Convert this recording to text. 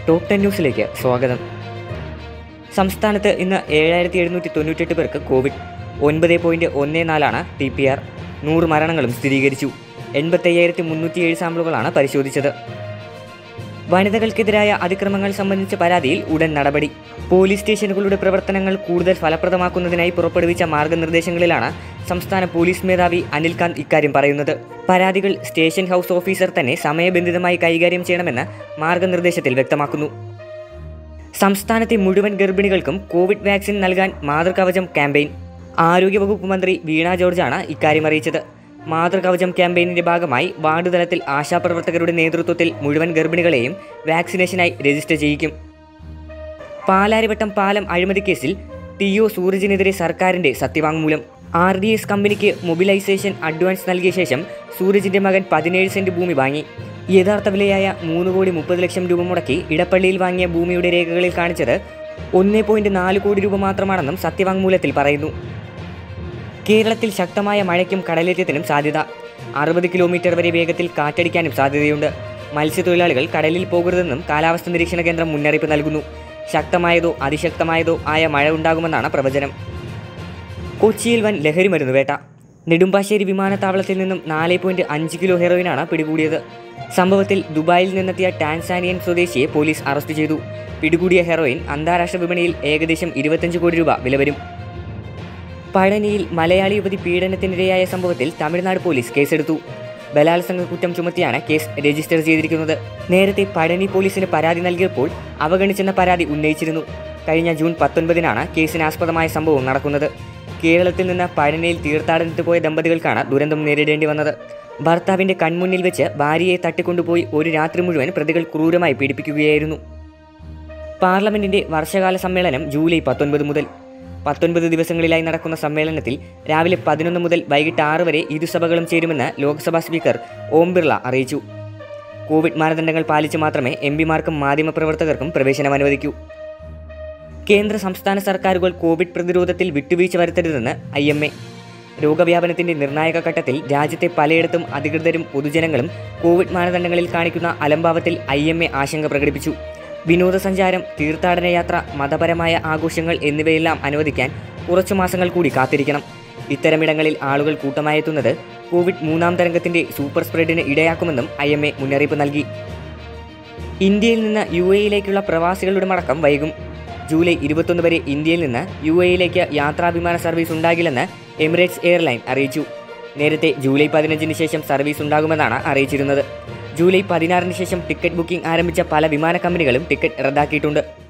top ten ന്യൂസിലേക്ക് സ്വാഗതം സംസ്ഥാനത്ത് ഇന്ന് ഏഴായിരത്തി എഴുന്നൂറ്റി തൊണ്ണൂറ്റെട്ട് പേർക്ക് കോവിഡ് ഒൻപത് പോയിൻറ്റ് ഒന്ന് നാലാണ് ടി പി ആർ നൂറ് മരണങ്ങളും സ്ഥിരീകരിച്ചു എൺപത്തയ്യായിരത്തി മുന്നൂറ്റിയേഴ് സാമ്പിളുകളാണ് പരിശോധിച്ചത് വനിതകൾക്കെതിരായ അതിക്രമങ്ങൾ സംബന്ധിച്ച പരാതിയിൽ ഉടൻ നടപടി പോലീസ് സ്റ്റേഷനുകളുടെ പ്രവർത്തനങ്ങൾ കൂടുതൽ ഫലപ്രദമാക്കുന്നതിനായി പുറപ്പെടുവിച്ച മാർഗനിർദ്ദേശങ്ങളിലാണ് സംസ്ഥാന പോലീസ് മേധാവി അനിൽകാന്ത് ഇക്കാര്യം പറയുന്നത് പരാതികൾ സ്റ്റേഷൻ ഹൗസ് ഓഫീസർ തന്നെ സമയബന്ധിതമായി കൈകാര്യം ചെയ്യണമെന്ന് മാർഗനിർദ്ദേശത്തിൽ വ്യക്തമാക്കുന്നു സംസ്ഥാനത്തെ മുഴുവൻ ഗർഭിണികൾക്കും കോവിഡ് വാക്സിൻ നൽകാൻ മാതൃകവചം ക്യാമ്പയിൻ ആരോഗ്യവകുപ്പ് മന്ത്രി വീണ ജോർജാണ് ഇക്കാര്യം അറിയിച്ചത് മാതൃകവചം ക്യാമ്പയിനിന്റെ ഭാഗമായി വാർഡ് തലത്തിൽ ആശാപ്രവർത്തകരുടെ നേതൃത്വത്തിൽ മുഴുവൻ ഗർഭിണികളെയും വാക്സിനേഷനായി രജിസ്റ്റർ ചെയ്യിക്കും പാലാരിവട്ടം പാലം അഴിമതി കേസിൽ ടി ഒ സൂരജിനെതിരെ സർക്കാരിന്റെ സത്യവാങ്മൂലം ആർ ഡി എസ് കമ്പനിക്ക് മൊബിലൈസേഷൻ അഡ്വാൻസ് നൽകിയ ശേഷം സൂരജിന്റെ മകൻ പതിനേഴ് സെന്റ് ഭൂമി വാങ്ങി യഥാർത്ഥ വിലയായ മൂന്ന് കോടി മുപ്പത് ലക്ഷം രൂപ മുടക്കി ഇടപ്പള്ളിയിൽ വാങ്ങിയ ഭൂമിയുടെ രേഖകളിൽ കാണിച്ചത് ഒന്ന് പോയിന്റ് നാല് കോടി രൂപ മാത്രമാണെന്നും സത്യവാങ്മൂലത്തിൽ പറയുന്നു കേരളത്തിൽ ശക്തമായ മഴയ്ക്കും കടലേറ്റത്തിനും സാധ്യത അറുപത് കിലോമീറ്റർ വരെ വേഗത്തിൽ കാറ്റടിക്കാനും സാധ്യതയുണ്ട് മത്സ്യത്തൊഴിലാളികൾ കടലിൽ പോകരുതെന്നും കാലാവസ്ഥാ നിരീക്ഷണ കേന്ദ്രം മുന്നറിയിപ്പ് നൽകുന്നു ശക്തമായതോ അതിശക്തമായതോ ആയ മഴ ഉണ്ടാകുമെന്നാണ് പ്രവചനം കൊച്ചിയിൽ വൻ ലഹരി മരുന്ന് വേട്ട നെടുമ്പാശ്ശേരി വിമാനത്താവളത്തിൽ നിന്നും നാല് പോയിന്റ് അഞ്ച് കിലോ ഹെറോയിനാണ് പിടികൂടിയത് സംഭവത്തിൽ ദുബായിൽ നിന്നെത്തിയ ടാൻസാനിയൻ സ്വദേശിയെ പോലീസ് അറസ്റ്റ് ചെയ്തു പിടികൂടിയ ഹെറോയിൻ അന്താരാഷ്ട്ര വിപണിയിൽ ഏകദേശം ഇരുപത്തഞ്ച് കോടി രൂപ വില വരും പഴനിയിൽ മലയാളി യുവതി പീഡനത്തിനിരയായ സംഭവത്തിൽ തമിഴ്നാട് പോലീസ് കേസെടുത്തു ബലാത്സംഗ കുറ്റം ചുമത്തിയാണ് കേസ് രജിസ്റ്റർ ചെയ്തിരിക്കുന്നത് നേരത്തെ പഴനി പോലീസിന് പരാതി നൽകിയപ്പോൾ അവഗണിച്ചെന്ന പരാതി ഉന്നയിച്ചിരുന്നു കഴിഞ്ഞ ജൂൺ പത്തൊൻപതിനാണ് കേസിനാസ്പദമായ സംഭവം നടക്കുന്നത് കേരളത്തിൽ നിന്ന് പഴനിയിൽ തീർത്ഥാടനത്തിന് പോയ ദമ്പതികൾക്കാണ് ദുരന്തം നേരിടേണ്ടി വന്നത് ഭർത്താവിന്റെ കൺമുന്നിൽ വെച്ച് ഭാര്യയെ തട്ടിക്കൊണ്ടുപോയി ഒരു രാത്രി മുഴുവൻ പ്രതികൾ ക്രൂരമായി പീഡിപ്പിക്കുകയായിരുന്നു പാർലമെന്റിന്റെ വർഷകാല സമ്മേളനം ജൂലൈ പത്തൊൻപത് മുതൽ പത്തൊൻപത് ദിവസങ്ങളിലായി നടക്കുന്ന സമ്മേളനത്തിൽ രാവിലെ പതിനൊന്ന് മുതൽ വൈകിട്ട് ആറ് വരെ ഇരുസഭകളും ചേരുമെന്ന് ലോക്സഭാ സ്പീക്കർ ഓം ബിർള അറിയിച്ചു കോവിഡ് മാനദണ്ഡങ്ങൾ പാലിച്ച് മാത്രമേ എം പിമാർക്കും മാധ്യമപ്രവർത്തകർക്കും പ്രവേശനം അനുവദിക്കൂ കേന്ദ്ര സംസ്ഥാന സർക്കാരുകൾ കോവിഡ് പ്രതിരോധത്തിൽ വിട്ടുവീഴ്ച വരുത്തരുതെന്ന് ഐ എം എ രോഗവ്യാപനത്തിന്റെ നിർണായക ഘട്ടത്തിൽ രാജ്യത്തെ പലയിടത്തും അധികൃതരും പൊതുജനങ്ങളും കോവിഡ് മാനദണ്ഡങ്ങളിൽ കാണിക്കുന്ന അലംഭാവത്തിൽ ഐ എം എ ആശങ്ക പ്രകടിപ്പിച്ചു വിനോദസഞ്ചാരം തീർത്ഥാടന യാത്ര മതപരമായ ആഘോഷങ്ങൾ എന്നിവയെല്ലാം അനുവദിക്കാൻ കുറച്ചു മാസങ്ങൾ കൂടി കാത്തിരിക്കണം ഇത്തരമിടങ്ങളിൽ ആളുകൾ കൂട്ടമായെത്തുന്നത് കോവിഡ് മൂന്നാം തരംഗത്തിന്റെ സൂപ്പർ സ്പ്രെഡിന് ഇടയാക്കുമെന്നും ഐ എം എ മുന്നറിയിപ്പ് നൽകി ഇന്ത്യയിൽ നിന്ന് യു എയിലേക്കുള്ള പ്രവാസികളുടെ മടക്കം വൈകും ജൂലൈ ഇരുപത്തൊന്ന് വരെ ഇന്ത്യയിൽ നിന്ന് യു എയിലേക്ക് യാത്രാ വിമാന സർവീസ് ഉണ്ടാകില്ലെന്ന് എമിറേറ്റ്സ് എയർലൈൻ അറിയിച്ചു നേരത്തെ ജൂലൈ പതിനഞ്ചിന് ശേഷം സർവീസ് ഉണ്ടാകുമെന്നാണ് അറിയിച്ചിരുന്നത് ജൂലൈ പതിനാറിന് ശേഷം ടിക്കറ്റ് ബുക്കിംഗ് ആരംഭിച്ച പല വിമാന കമ്പനികളും ടിക്കറ്റ് റദ്ദാക്കിയിട്ടുണ്ട്